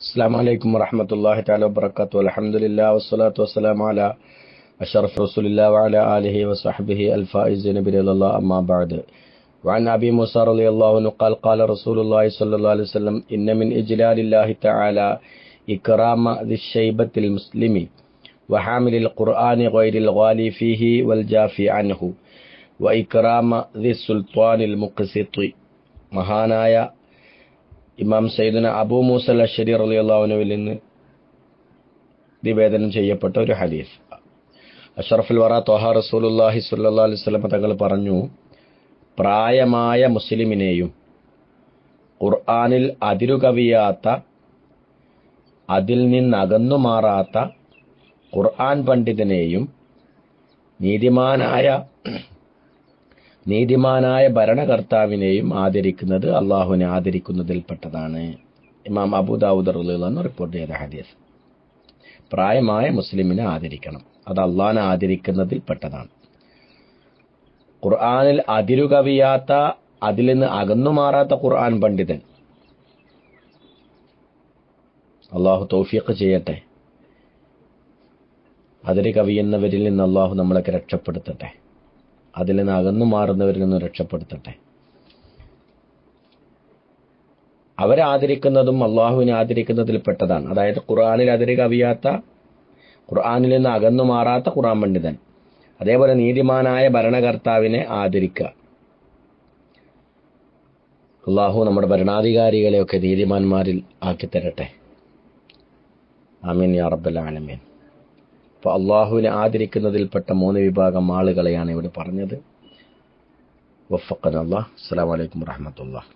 السلام عليكم ورحمة الله تعالى وبركاته الحمد لله والصلاة والسلام على أشرف رسول الله وعلى آله وصحبه الفائزين برضا الله أما بعد وعن أبي موسى رضي الله عنه قال قال رسول الله صلى الله عليه وسلم إن من إجلال الله تعالى إكرام ذي الشيبة المسلم وحامل القرآن غير الغالي فيه والجافي عنه وإكرام ذي السلطان المقسط മഹാനായ ഇമാം സയ്യിദുന അബൂ മൂസൽ അഷരി റളിയല്ലാഹുവിൽ നിന്ന് നിവേദനം ചെയ്യപ്പെട്ട ഒരു ഹദീസ് അഷറഫുൽ വറ ത്വഹ റസൂലുല്ലാഹി സ്വല്ലല്ലാഹു അലൈഹി വസല്ലം തങ്ങൾ പറഞ്ഞു പ്രായമായ മുസ്ലിമിനെയും ഖുർആനിൽ അതിരുകവിയാത്ത അതിൽ നിന്നകന്നു മാറാത്ത ഖുർആൻ പണ്ഡിതനെയും നീതിമാനായ നീതിമാനായ ഭരണകർത്താവിനെയും ആദരിക്കുന്നത് അള്ളാഹുവിനെ ആദരിക്കുന്നതിൽപ്പെട്ടതാണ് ഇമാം അബുദാവുദ് റളിയല്ലാഹു റിപ്പോർട്ട് ചെയ്ത ഹദീസ് പ്രായമായ മുസ്ലിമിനെ ആദരിക്കണം അത് അള്ളാഹിനെ ആദരിക്കുന്നതിൽപ്പെട്ടതാണ് ഖുർആനിൽ അതിരുകവിയാത്ത അതിൽ നിന്ന് അകന്നു മാറാത്ത ഖുർആൻ പണ്ഡിതൻ അള്ളാഹു തൗഫീഖ് ചെയ്യട്ടെ അതിര് കവിയുന്നവരിൽ നിന്ന് അള്ളാഹു നമ്മളൊക്കെ രക്ഷപ്പെടുത്തട്ടെ അതിൽ നിന്ന് അകന്നു മാറുന്നവരിൽ നിന്ന് രക്ഷപ്പെടുത്തട്ടെ അവരെ ആദരിക്കുന്നതും അള്ളാഹുവിനെ ആദരിക്കുന്നതിൽ പെട്ടതാണ് അതായത് ഖുർആാനിൽ അതിര് കവിയാത്ത ഖുർആാനിൽ നിന്ന് അകന്നു മാറാത്ത ഖുർആൻ പണ്ഡിതൻ അതേപോലെ നീതിമാനായ ഭരണകർത്താവിനെ ആദരിക്കുക അള്ളാഹു നമ്മുടെ ഭരണാധികാരികളെയൊക്കെ നീതിമാന്മാരിൽ ആക്കി തരട്ടെ ആമീൻ യാ റബ്ബൽ ആലമീൻ അപ്പോൾ അള്ളാഹുവിനെ ആദരിക്കുന്നതിൽപ്പെട്ട മൂന്ന് വിഭാഗം ആളുകളെയാണ് ഇവിടെ പറഞ്ഞത് വഫക്കൻ അള്ളാഹ് അസ്സാം വലൈക്കും വാഹമത്തുള്ള